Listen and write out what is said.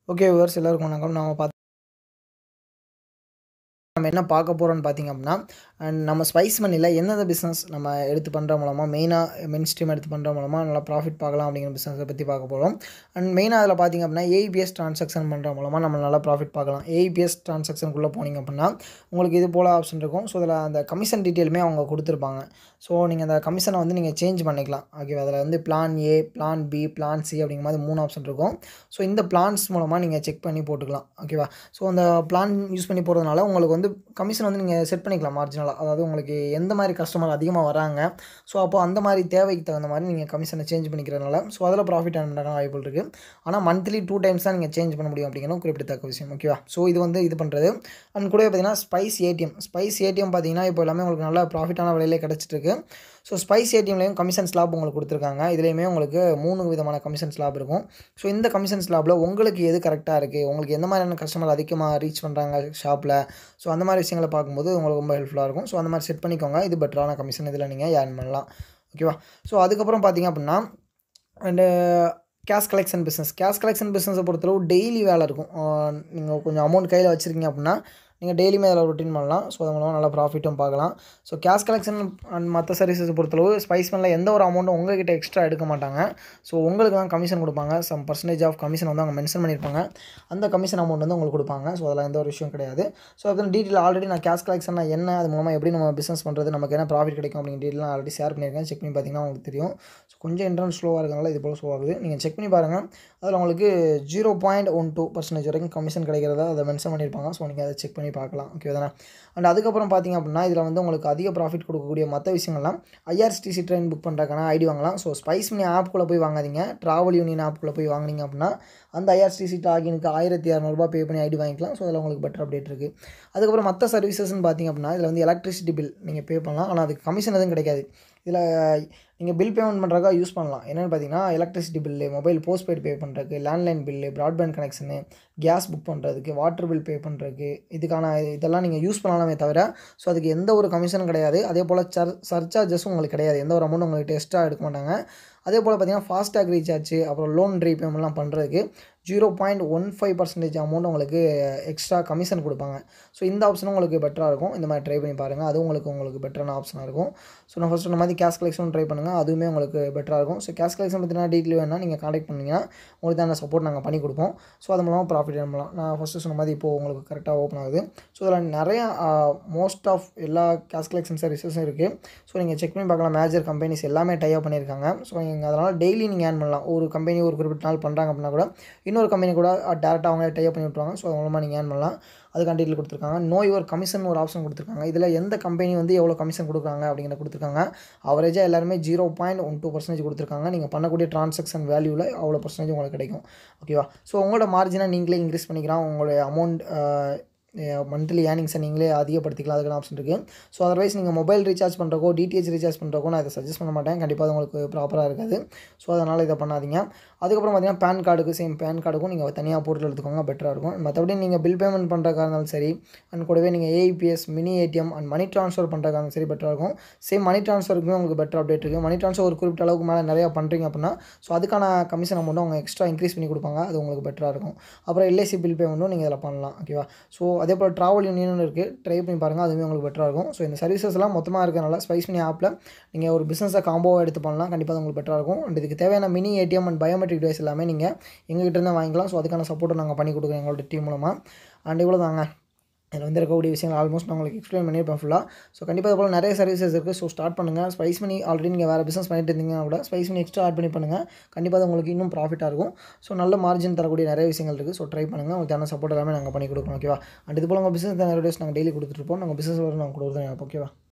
okay viewers எல்லாருக்கும் வணக்கம் நாம பார்த்து நம்ம என்ன பார்க்க போகிறோம்னு பார்த்தீங்க அப்படின்னா அண்ட் நம்ம ஸ்பைஸ் மணியில் எந்தெந்த பிஸ்னஸ் நம்ம எடுத்து பண்ணுற மூலமாக மெயினாக மெயின் ஸ்ட்ரீம் எடுத்து பண்ணுற மூலமாக நல்லா ப்ராஃபிட் பார்க்கலாம் அப்படிங்கிற பிஸ்னஸை பற்றி பார்க்க போகிறோம் அண்ட் மெயினாக அதில் பார்த்தீங்க அப்படின்னா ஏஇபிஎஸ் ட்ரான்சாக்ஷன் பண்ணுற மூலமாக நம்ம நல்லா ப்ராஃபிட் பார்க்கலாம் ஏஇபிஎஸ் ட்ரான்சாக்ஷனுக்குள்ளே போனீங்க அப்படின்னா உங்களுக்கு இது போல் ஆப்ஷன் இருக்கும் ஸோ அதில் அந்த கமிஷன் டீட்டெயிலுமே அவங்க கொடுத்துருப்பாங்க ஸோ நீங்கள் அந்த கமிஷனை வந்து நீங்கள் சேஞ்ச் பண்ணிக்கலாம் ஓகேவா அதில் வந்து plan A plan B plan C அப்படிங்கிற மாதிரி மூணு ஆப்ஷன் இருக்கும் ஸோ இந்த பிளான்ஸ் மூலமாக நீங்கள் செக் பண்ணி போட்டுக்கலாம் ஓகேவா ஸோ அந்த பிளான் யூஸ் பண்ணி போகிறதுனால உங்களுக்கு வந்து கமிஷன் வந்து நீங்கள் செட் பண்ணிக்கலாம் மார்ஜினலாக அதாவது உங்களுக்கு எந்த மாதிரி கஸ்டமர் அதிகமாக வராங்க ஸோ அப்போ அந்த மாதிரி தேவைக்கு தகுந்த மாதிரி நீங்கள் கமிஷனை சேஞ்ச் பண்ணிக்கிறதுனால ஸோ அதில் ப்ராஃபிட் earn பண்ண வாய்ப்புகள் இருக்குது ஆனால் மந்த்லி டூ டைம்ஸ் தான் நீங்கள் சேஞ்ச் பண்ண முடியும் அப்படிங்கிறது குறிப்பிடத்தக்க விஷயம் ஓகேவா ஸோ இது வந்து இது பண்ணுறது அண்ட் கூட பார்த்தீங்கன்னா ஸ்பைஸ் ஏடிஎம் ஸ்பைஸ் ஏடிஎம் பார்த்தீங்கன்னா இப்போ எல்லாமே உங்களுக்கு நல்ல ப்ராஃபிட்டான விலையிலே கிடச்சிட்டு இருக்கு ஸோ ஸ்பைஸ் ஏடிஎம்லேயும் கமிஷன் ஸ்லாப் உங்களுக்கு கொடுத்துருக்காங்க இதுலேயுமே உங்களுக்கு மூணு விதமான கமிஷன் ஸ்லாப் இருக்கும் ஸோ இந்த கமிஷன் ஸ்லாப்பில் உங்களுக்கு எது கரெக்டாக இருக்குது உங்களுக்கு எந்த மாதிரியான கஸ்டமர் அதிகமாக ரீச் பண்ணுறாங்க ஷாப்பில் ஸோ அந்த மாதிரி விஷயங்களை பார்க்கும்போது உங்களுக்கு ரொம்ப ஹெல்ப்ஃபுல்லாக இருக்கும் ஸோ அந்த மாதிரி செட் பண்ணிக்கோங்க இது பெட்டரான கமிஷன் இதில் நீங்கள் ஏர்ன் பண்ணலாம் ஓகேவா ஸோ அதுக்கப்புறம் பார்த்தீங்க அப்படின்னா and cash collection business cash collection பிஸ்னஸை பொறுத்தளவு டெய்லி வேலை இருக்கும் நீங்கள் கொஞ்சம் அமௌண்ட் கையில் வச்சுருக்கீங்க அப்படின்னா நீங்கள் டெய்லியுமே அதில் ரொட்டீன் பண்ணலாம் ஸோ அது மூலமாக நல்லா ப்ராஃபிட்டும் பார்க்கலாம் ஸோ கேஷ் கலெக்ஷன் அண்ட் மற்ற சர்வீசஸ் பொறுத்தளவு ஸ்பைஸ் பண்ணல எந்த ஒரு அமௌண்ட்டும் உங்ககிட்ட எக்ஸ்ட்ரா எடுக்க மாட்டாங்க ஸோ உங்களுக்கு தான் கமிஷன் கொடுப்பாங்க சம் பர்சன்டேஜ் ஆஃப் கமிஷன் வந்து அவங்க மென்ஷன் பண்ணியிருப்பாங்க அந்த கமிஷன் அமௌண்ட் வந்து உங்களுக்கு கொடுப்பாங்க ஸோ அதில் எந்த ஒரு விஷயம் கிடையாது ஸோ அதுக்கு டீட்டெயில் ஆல்ரெடி நான் கேஷ் கலெக்ஷன் என்ன அது மூலமாக எப்படி நம்ம பிஸ்னஸ் பண்ணுறது நமக்கு என்ன ப்ராஃபிட் கிடைக்கும் அப்படிங்கிற டீட்டெயில் ஆல்ரெடி ஷேர் பண்ணியிருக்கேன் செக் பண்ணி பார்த்தீங்கன்னா உங்களுக்கு தெரியும் ஸோ கொஞ்சம் இன்டர்னல் ஸ்லோவாக இருக்கனால இது போல் ஸ்லோ ஆகுது நீங்கள் செக் பண்ணி பாருங்கள் அதில் உங்களுக்கு zero point one two percentage வரைக்கும் கமிஷன் கிடைக்கிறதா அதை மென்ஷன் பண்ணியிருப்பாங்க ஸோ நீங்கள் அதை செக் பண்ணி பார்க்கலாம் ஓகே தானே அண்ட் அதுக்கப்புறம் பார்த்தீங்க அப்படின்னா இதில் வந்து உங்களுக்கு அதிக ப்ராஃபிட் கொடுக்கக்கூடிய மற்ற விஷயங்கள்லாம் ஐஆர்சிடிசி ட்ரெயின் புக் பண்ணுறதுக்கான ஐடி வாங்கலாம் ஸோ ஸ்பைஸ் மணி ஆப்புக்குள்ளே போய் வாங்காதீங்க ட்ராவல் யூனியன் ஆப்புக்குள்ளே போய் வாங்கினீங்க அப்படின்னா அந்த ஐஆர்சிடிசி லாகினுக்கு ஆயிரத்தி இரநூறுபா பே பண்ணி ஐடி வாங்கிக்கலாம் ஸோ அதில் உங்களுக்கு பெட்டர் அப்டேட் இருக்குது அதுக்கப்புறம் மற்ற சர்வீசஸ்னு பார்த்தீங்க அப்படின்னா இதில் வந்து எலக்ட்ரிசிட்டி பில் நீங்கள் பே பண்ணலாம் ஆனால் அதுக்கு கமிஷன் எதுவும் கிடைக்காது இதில் நீங்கள் பில் பேமெண்ட் பண்ணுறக்கா யூஸ் பண்ணலாம் என்னென்னு பார்த்தீங்கன்னா electricity bill mobile postpaid pay பண்ணுறதுக்கு landline bill broadband connection gas book பண்ணுறதுக்கு வாட்டர் பில் பே பண்ணுறதுக்கு இதுக்கான இதெல்லாம் நீங்கள் யூஸ் பண்ணலாமே தவிர ஸோ அதுக்கு எந்த ஒரு கமிஷனும் கிடையாது அதே போல் சர் சர்சார்ஜஸும் உங்களுக்கு கிடையாது எந்த ஒரு அமௌண்ட் உங்களுக்கு எக்ஸ்ட்ரா எடுக்க மாட்டாங்க அதே போல் பார்த்தீங்கன்னா ஃபாஸ்டாக் ரீசார்ஜ் அப்புறம் லோன் ரீபேமெண்ட்லாம் பண்ணுறதுக்கு zero point one five percentage amount உங்களுக்கு எக்ஸ்ட்ரா கமிஷன் கொடுப்பாங்க ஸோ இந்த ஆப்ஷனும் உங்களுக்கு பெட்டராக இருக்கும் இந்த மாதிரி ட்ரை பண்ணி பாருங்கள் அதுவும் உங்களுக்கு உங்களுக்கு பெட்டரான ஆப்ஷனாக இருக்கும் ஸோ நான் ஃபஸ்ட் சொன்ன மாதிரி கேஷ் கலெக்ஷன் ட்ரை பண்ணுங்கள் அதுவுமே உங்களுக்கு பெட்டராக இருக்கும் ஸோ கேஷ் கலெக்ஷன் பற்றினா டீட்டெயில் வேணால் நீங்கள் காண்டாக்ட் பண்ணிங்கன்னா உங்களுக்கு தான் சப்போர்ட் நாங்கள் பண்ணி கொடுப்போம் ஸோ அது மூலமாக ப்ராஃபிட் பண்ணலாம் நான் ஃபஸ்ட்டு சொன்ன மாதிரி இப்போது உங்களுக்கு கரெக்டாக ஓப்பன் ஆகுது ஸோ இதில் நிறைய மோஸ்ட் ஆஃப் எல்லா கேஷ் கலெக்ஷன் சர்வீசஸும் இருக்குது ஸோ நீங்கள் செக் பண்ணி பார்க்கலாம் மேஜர் கம்பெனிஸ் எல்லாமே டைப் பண்ணியிருக்காங்க ஸோ நீங்கள் அதனால் டெய்லி நீங்கள் ஏர்ன் பண்ணலாம் ஒரு கம்பெனி ஒரு குறிப்பிட்ட நாள் பண்ணுறாங்க அப்படின்னா கூட இன்னொரு கம்பெனி கூட டேரெக்டாக அவங்க டைப் பண்ணி விட்ருவாங்க ஸோ அது மூலமாக நீங்கள் ஏர்ன் பண்ணலாம் அதுக்கான டீட்டெயில் கொடுத்துருக்காங்க நோ யுவர் கமிஷன் ஒரு ஆப்ஷன் கொடுத்துருக்காங்க இதில் எந்த கம்பெனி வந்து எவ்வளோ கமிஷன் கொடுக்குறாங்க அப்படிங்கிற கொடுத்துருக்காங்க அவரேஜாக எல்லாருமே zero point one two percentage கொடுத்துருக்காங்க நீங்கள் பண்ணக்கூடிய ட்ரான்சாக்ஷன் வேல்யூவில் அவ்வளோ பர்சன்டேஜ் உங்களுக்கு கிடைக்கும் ஓகேவா ஸோ உங்களோட மார்ஜினை நீங்களே இன்க்ரீஸ் பண்ணிக்கலாம் உங்களுடைய அமௌண்ட் மந்த்லி ஏர்னிங்ஸை நீங்களே அதிகப்படுத்திக்கலாம் அதுக்கான ஆப்ஷன் இருக்குது ஸோ அதர்வைஸ் நீங்கள் மொபைல் ரீசார்ஜ் பண்ணுறக்கோ டிடிஹெச் ரீசார்ஜ் பண்ணுறக்கோ நான் இதை சஜஸ்ட் பண்ண மாட்டேன் கண்டிப்பாக அது உங்களுக்கு ப்ராப்பராக இருக்காது ஸோ அதனால் இதை பண்ணாதீங்க அதுக்கப்புறம் பார்த்தீங்கன்னா பேன் கார்டுக்கு சேம் பேன் கார்டுக்கும் நீங்கள் தனியாக போட்டு எடுத்துக்கோங்க பெட்டராக இருக்கும் மற்றபடி நீங்கள் பில் பேமெண்ட் பண்ணுறக்கா இருந்தாலும் சரி அண்ட் கூடவே நீங்கள் AEPS mini ATM and money transfer பண்ணுறக்கா இருந்தாலும் சரி பெட்டராக இருக்கும் சேம் மணி ட்ரான்ஸ்ஃபருக்குமே உங்களுக்கு பெட்டர் அப்டேட் இருக்குது மணி ட்ரான்ஸ்ஃபர் ஒரு குறிப்பிட்ட அளவுக்கு மேலே நிறையா பண்ணுறீங்க அப்படின்னா ஸோ அதுக்கான கமிஷன் அமௌண்ட்டும் அவங்க எக்ஸ்ட்ரா இன்க்ரீஸ் பண்ணி கொடுப்பாங்க அது உங்களுக்கு பெட்டராக இருக்கும் அப்புறம் எல்ஐசி பில் பேமெண்ட்டும் நீங்கள் இதில் பண்ணலாம் ஓகேவா ஸோ அதே போல் ட்ராவல் யூனியன் இருக்குது ட்ரை பண்ணி பாருங்கள் அதுவுமே உங்களுக்கு பெட்டராக இருக்கும் ஸோ இந்த சர்வீசஸ்லாம் மொத்தமாக இருக்கிறனால ஸ்பைஸ் மணி ஆப்பில் நீங்கள் ஒரு பிஸ்னஸை காம்போவாக எடுத்து பண்ணலாம் கண்டிப்பாக உங்களுக்கு பெட்டராக இருக்கும் அண்ட் இதுக்கு தேவையான mini ATM and biometric device எல்லாமே நீங்கள் எங்ககிட்ட இருந்தால் வாங்கிக்கலாம் ஸோ அதுக்கான சப்போர்ட்டை நாங்கள் பண்ணி கொடுக்குறோம் எங்களோட டீம் மூலமாக அண்ட் இவ்வளோ தாங்க இதில் வந்து இருக்கக்கூடிய விஷயங்கள் ஆல்மோஸ்ட் நான் உங்களுக்கு எக்ஸ்பிளைன் பண்ணியிருப்பேன் ஃபுல்லாக ஸோ கண்டிப்பாக இது போல் நிறைய சர்வீசஸ் இருக்குது ஸோ ஸ்டார்ட் பண்ணுங்கள் ஸ்பைஸ் மணி ஆல்ரெடி நீங்கள் வேறு பிஸ்னஸ் பண்ணிட்டு இருந்தீங்கன்னா கூட ஸ்பைஸ் மணி எக்ஸ்ட்ரா ஆட் பண்ணி பண்ணுங்கள் கண்டிப்பாக அது உங்களுக்கு இன்னும் ப்ராஃபிட்டாக இருக்கும் ஸோ நல்ல மார்ஜின் தரக்கூடிய நிறைய விஷயங்கள் இருக்குது ஸோ ட்ரை பண்ணுங்கள் உங்களுக்கு தேவையான சப்போர்ட் எல்லாமே நாங்கள் பண்ணி கொடுக்கணும் ஓகேவா அண்ட் இது போல் உங்கள் பிஸ்னஸ் நிறைய டேஸ் நாங்கள் டெய்லி கொடுத்துட்ருப்போம் நாங்கள் பிஸ்னஸ் வரும் நாங்கள் கொடுக்குறோம் ஓகேவா